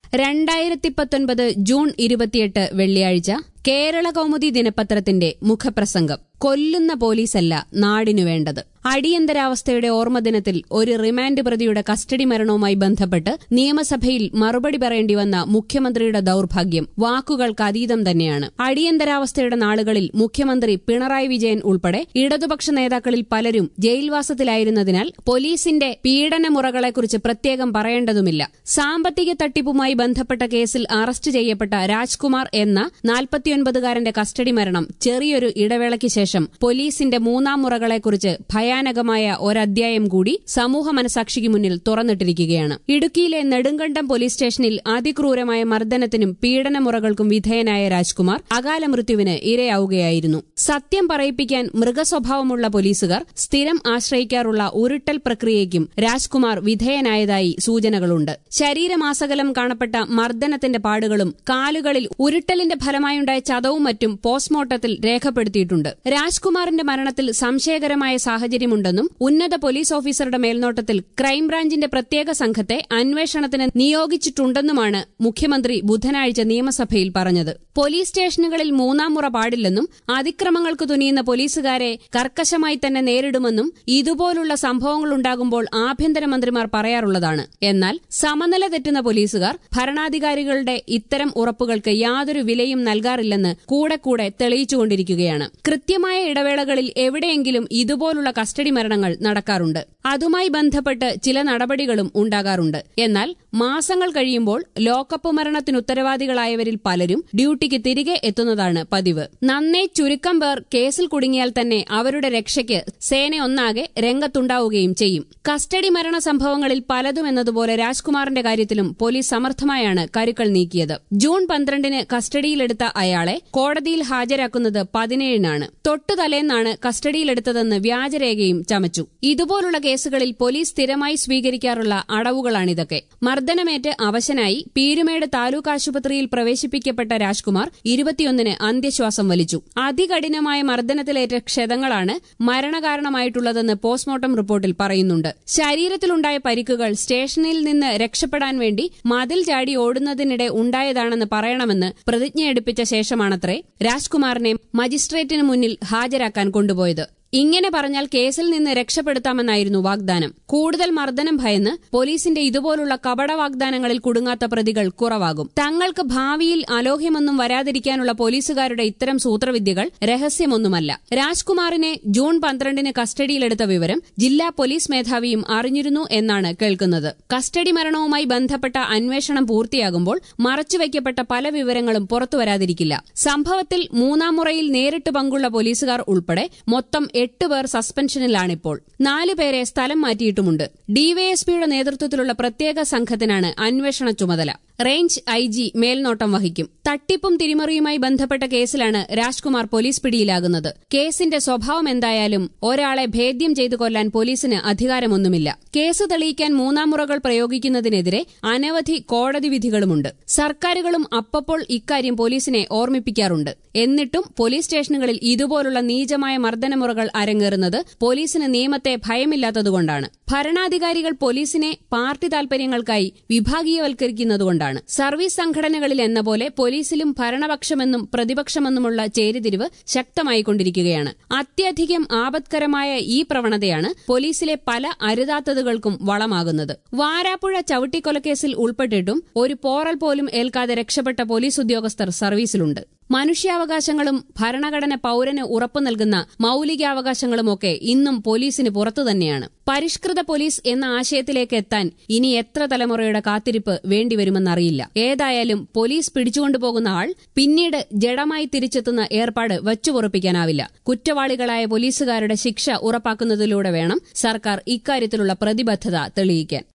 രണ്ടായിരത്തി പത്തൊൻപത് ജൂൺ ഇരുപത്തിയെട്ട് വെള്ളിയാഴ്ച കേരള കൗമുദി ദിനപത്രത്തിന്റെ മുഖപ്രസംഗം കൊല്ലുന്ന പോലീസല്ല നാടിനു വേണ്ടത് അടിയന്തരാവസ്ഥയുടെ ഓർമ്മദിനത്തിൽ ഒരു റിമാൻഡ് പ്രതിയുടെ കസ്റ്റഡി മരണവുമായി ബന്ധപ്പെട്ട് നിയമസഭയിൽ മറുപടി പറയേണ്ടി വന്ന മുഖ്യമന്ത്രിയുടെ ദൌർഭാഗ്യം വാക്കുകൾക്ക് അതീതം തന്നെയാണ് അടിയന്തരാവസ്ഥയുടെ നാളുകളിൽ മുഖ്യമന്ത്രി പിണറായി വിജയൻ ഉൾപ്പെടെ ഇടതുപക്ഷ നേതാക്കളിൽ പലരും ജയിൽവാസത്തിലായിരുന്നതിനാൽ പോലീസിന്റെ പീഡനമുറകളെക്കുറിച്ച് പ്രത്യേകം പറയേണ്ടതുമില്ല സാമ്പത്തിക തട്ടിപ്പുമായി ബന്ധപ്പെട്ട കേസിൽ അറസ്റ്റ് ചെയ്യപ്പെട്ട രാജ്കുമാർ എന്ന നാൽപ്പത്തിയൊൻപതുകാരന്റെ കസ്റ്റഡി മരണം ചെറിയൊരു ഇടവേളയ്ക്ക് ശേഷം പോലീസിന്റെ മൂന്നാം മുറകളെക്കുറിച്ച് ഭയാനകമായ ഒരധ്യായം കൂടി സമൂഹ മനസാക്ഷിക്ക് മുന്നിൽ തുറന്നിട്ടിരിക്കുകയാണ് ഇടുക്കിയിലെ നെടുങ്കണ്ടം പോലീസ് സ്റ്റേഷനിൽ അതിക്രൂരമായ മർദ്ദനത്തിനും പീഡനമുറകൾക്കും വിധേയനായ രാജ്കുമാർ അകാല മൃത്യുവിന് ഇരയാവുകയായിരുന്നു സത്യം പറയിപ്പിക്കാൻ മൃഗസ്വഭാവമുള്ള പോലീസുകാർ സ്ഥിരം ആശ്രയിക്കാറുള്ള ഉരുട്ടൽ പ്രക്രിയയ്ക്കും രാജ്കുമാർ വിധേയനായതായി സൂചനകളുണ്ട് ശരീരമാസകലം കാണപ്പെട്ട മർദ്ദനത്തിന്റെ പാടുകളും കാലുകളിൽ ഉരുട്ടലിന്റെ ഫലമായുണ്ടായ ചതവും മറ്റും പോസ്റ്റ്മോർട്ടത്തിൽ രേഖപ്പെടുത്തിയിട്ടുണ്ട് രാജ്കുമാറിന്റെ മരണത്തിൽ സംശയകരമായ സാഹചര്യമുണ്ടെന്നും ഉന്നത പോലീസ് ഓഫീസറുടെ മേൽനോട്ടത്തിൽ ക്രൈംബ്രാഞ്ചിന്റെ പ്രത്യേക സംഘത്തെ അന്വേഷണത്തിന് നിയോഗിച്ചിട്ടുണ്ടെന്നുമാണ് മുഖ്യമന്ത്രി ബുധനാഴ്ച നിയമസഭയിൽ പറഞ്ഞത് പോലീസ് സ്റ്റേഷനുകളിൽ മൂന്നാം മുറ പാടില്ലെന്നും അതിക്രമങ്ങൾക്ക് തുനിയുന്ന പോലീസുകാരെ കർക്കശമായി തന്നെ നേരിടുമെന്നും ഇതുപോലുള്ള സംഭവങ്ങളുണ്ടാകുമ്പോൾ ആഭ്യന്തരമന്ത്രിമാർ പറയാറുള്ളതാണ് എന്നാൽ സമനില തെറ്റുന്ന പോലീസുകാർ ഭരണാധികാരികളുടെ ഇത്തരം ഉറപ്പുകൾക്ക് യാതൊരു വിലയും നൽകാറില്ലെന്ന് കൂടെ കൂടെ തെളിയിച്ചുകൊണ്ടിരിക്കുകയാണ് കൃത്യമായ ഇടവേളകളിൽ എവിടെയെങ്കിലും ഇതുപോലുള്ള കസ്റ്റഡി മരണങ്ങൾ നടക്കാറുണ്ട് അതുമായി ബന്ധപ്പെട്ട് ചില നടപടികളും ഉണ്ടാകാറുണ്ട് എന്നാൽ മാസങ്ങൾ കഴിയുമ്പോൾ ലോക്കപ്പ് മരണത്തിന് ഉത്തരവാദികളായവരിൽ പലരും ഡ്യൂട്ടിക്ക് തിരികെ എത്തുന്നതാണ് പതിവ് നന്നേ ചുരുക്കം പേർ കേസിൽ കുടുങ്ങിയാൽ തന്നെ അവരുടെ രക്ഷയ്ക്ക് സേന ഒന്നാകെ രംഗത്തുണ്ടാവുകയും ചെയ്യും കസ്റ്റഡി മരണ സംഭവങ്ങളിൽ പലതും എന്നതുപോലെ രാജ്കുമാറിന്റെ കാര്യത്തിലും പോലീസ് സമർത്ഥമായാണ് കരുക്കൾ നീക്കിയത് ജൂൺ പന്ത്രണ്ടിന് കസ്റ്റഡിയിലെടുത്ത അയാളെ കോടതിയിൽ ഹാജരാക്കുന്നത് പതിനേഴിനാണ് തൊട്ടുതലേന്നാണ് കസ്റ്റഡിയിലെടുത്തതെന്ന് വ്യാജരേഖയും ചമച്ചു ഇതുപോലുള്ള കേസുകളിൽ പോലീസ് സ്ഥിരമായി സ്വീകരിക്കാറുള്ള അടവുകളാണിതൊക്കെ മർദ്ദനമേറ്റ് അവശനായി പീരുമേട് താലൂക്ക് ആശുപത്രിയിൽ പ്രവേശിപ്പിക്കപ്പെട്ട രാജ്കുമാർ ഇരുപത്തിയൊന്നിന് അന്ത്യശ്വാസം വലിച്ചു അതികഠിനമായ മർദ്ദനത്തിലേറ്റ ക്ഷതങ്ങളാണ് മരണകാരണമായിട്ടുള്ളതെന്ന് പോസ്റ്റ്മോർട്ടം റിപ്പോർട്ടിൽ പറയുന്നുണ്ട് ശരീരത്തിലുണ്ടായ പരിക്കുകൾ സ്റ്റേഷനിൽ നിന്ന് രക്ഷപ്പെടാൻ വേണ്ടി മതിൽ ചാടി ഓടുന്നതിനിടെ ഉണ്ടായതാണെന്ന് പറയണമെന്ന് പ്രതിജ്ഞയെടുപ്പിച്ച ശേഷമാണത്രേ രാജ്കുമാറിനെ മജിസ്ട്രേറ്റിന് മുന്നിൽ ഹാജരാക്കാൻ കൊണ്ടുപോയത് ഇങ്ങനെ പറഞ്ഞാൽ കേസിൽ നിന്ന് രക്ഷപ്പെടുത്താമെന്നായിരുന്നു വാഗ്ദാനം കൂടുതൽ മർദ്ദനം ഭയന്ന് പോലീസിന്റെ ഇതുപോലുള്ള കപട വാഗ്ദാനങ്ങളിൽ കുടുങ്ങാത്ത പ്രതികൾ കുറവാകും തങ്ങൾക്ക് ഭാവിയിൽ അലോഹ്യമൊന്നും വരാതിരിക്കാനുള്ള പോലീസുകാരുടെ ഇത്തരം സൂത്രവിദ്യകൾ രഹസ്യമൊന്നുമല്ല രാജ്കുമാറിനെ ജൂൺ പന്ത്രണ്ടിന് കസ്റ്റഡിയിലെടുത്ത വിവരം ജില്ലാ പോലീസ് മേധാവിയും അറിഞ്ഞിരുന്നു എന്നാണ് കേൾക്കുന്നത് കസ്റ്റഡി മരണവുമായി ബന്ധപ്പെട്ട അന്വേഷണം പൂർത്തിയാകുമ്പോൾ മറച്ചുവെക്കപ്പെട്ട പല വിവരങ്ങളും പുറത്തുവരാതിരിക്കില്ല സംഭവത്തിൽ മൂന്നാം മുറയിൽ നേരിട്ട് പങ്കുള്ള പോലീസുകാർ ഉൾപ്പെടെ മൊത്തം എട്ട് പേർ സസ്പെൻഷനിലാണിപ്പോൾ നാലുപേരെ സ്ഥലം മാറ്റിയിട്ടുമുണ്ട് ഡിവൈഎസ്പിയുടെ നേതൃത്വത്തിലുള്ള പ്രത്യേക സംഘത്തിനാണ് അന്വേഷണ ചുമതല റേഞ്ച് ഐ ജി മേൽനോട്ടം വഹിക്കും തട്ടിപ്പും തിരിമറിയുമായി ബന്ധപ്പെട്ട കേസിലാണ് രാജ്കുമാർ പോലീസ് പിടിയിലാകുന്നത് കേസിന്റെ സ്വഭാവം എന്തായാലും ഒരാളെ ഭേദ്യം ചെയ്തു കൊല്ലാൻ പോലീസിന് അധികാരമൊന്നുമില്ല കേസ് തെളിയിക്കാൻ മൂന്നാം മുറകൾ പ്രയോഗിക്കുന്നതിനെതിരെ അനവധി കോടതി വിധികളുമുണ്ട് സർക്കാരുകളും അപ്പപ്പോൾ ഇക്കാര്യം പോലീസിനെ ഓർമ്മിപ്പിക്കാറുണ്ട് എന്നിട്ടും പോലീസ് സ്റ്റേഷനുകളിൽ ഇതുപോലുള്ള നീചമായ മർദ്ദനമുറകൾ അരങ്ങേറുന്നത് പോലീസിന് നിയമത്തെ ഭയമില്ലാത്തതുകൊണ്ടാണ് ഭരണാധികാരികൾ പോലീസിനെ പാർട്ടി താൽപര്യങ്ങൾക്കായി വിഭാഗീയവൽക്കരിക്കുന്നതുകൊണ്ടാണ് സർവീസ് സംഘടനകളിൽ എന്ന പോലെ പോലീസിലും ഭരണപക്ഷമെന്നും പ്രതിപക്ഷമെന്നുമുള്ള ചേരിതിരിവ് ശക്തമായിക്കൊണ്ടിരിക്കുകയാണ് അത്യധികം ആപത്കരമായ ഈ പ്രവണതയാണ് പോലീസിലെ പല അരുതാത്തതുകൾക്കും വളമാകുന്നത് വാരാപ്പുഴ ചവിട്ടിക്കൊലക്കേസിൽ ഉൾപ്പെട്ടിട്ടും ഒരു പോറൽ പോലും ഏൽക്കാതെ രക്ഷപ്പെട്ട പോലീസ് ഉദ്യോഗസ്ഥർ സർവീസിലുണ്ട് മനുഷ്യാവകാശങ്ങളും ഭരണഘടന പൌരന് ഉറപ്പു നൽകുന്ന മൌലികാവകാശങ്ങളുമൊക്കെ ഇന്നും പോലീസിന് പുറത്തു തന്നെയാണ് പരിഷ്കൃത പോലീസ് എന്ന ആശയത്തിലേക്ക് എത്താൻ ഇനി എത്ര തലമുറയുടെ കാത്തിരിപ്പ് വേണ്ടിവരുമെന്നറിയില്ല ഏതായാലും പോലീസ് പിടിച്ചുകൊണ്ടുപോകുന്ന ആൾ പിന്നീട് ജഡമായി തിരിച്ചെത്തുന്ന ഏർപ്പാട് വച്ചുപുറപ്പിക്കാനാവില്ല കുറ്റവാളികളായ പോലീസുകാരുടെ ശിക്ഷ ഉറപ്പാക്കുന്നതിലൂടെ വേണം സർക്കാർ ഇക്കാര്യത്തിലുള്ള പ്രതിബദ്ധത തെളിയിക്കാൻ